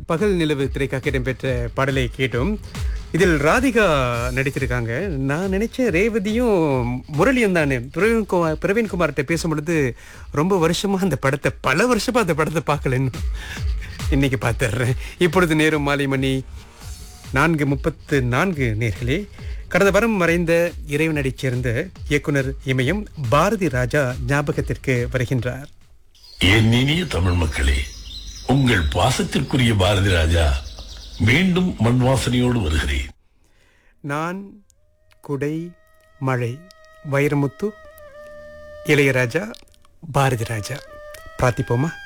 பகல் நிலவு திரைக்காக இடம்பெற்ற பாடலை கேட்டோம் இதில் ராதிகா நடித்திருக்காங்க நான் நினைச்சேன் ரேவதியும் முரளியும் தானே பிரவீன்குமார் பிரவீன்குமார்கிட்ட பேசும்பொழுது ரொம்ப வருஷமா அந்த படத்தை பல வருஷமா அந்த படத்தை பார்க்கல இன்னும் இன்னைக்கு பார்த்துடுறேன் இப்பொழுது நேரம் மாலை மணி நான்கு முப்பத்து நான்கு நேர்களே கடந்த வாரம் மறைந்த இறைவனடிச் சேர்ந்த இயக்குனர் இமயம் பாரதி ராஜா ஞாபகத்திற்கு வருகின்றார் என் இனிய தமிழ் மக்களே உங்கள் பாசத்திற்குரிய பாரதி ராஜா மீண்டும் மண் வாசனையோடு வருகிறேன் நான் குடை மழை வைரமுத்து இளையராஜா பாரதி ராஜா பிரார்த்திப்போமா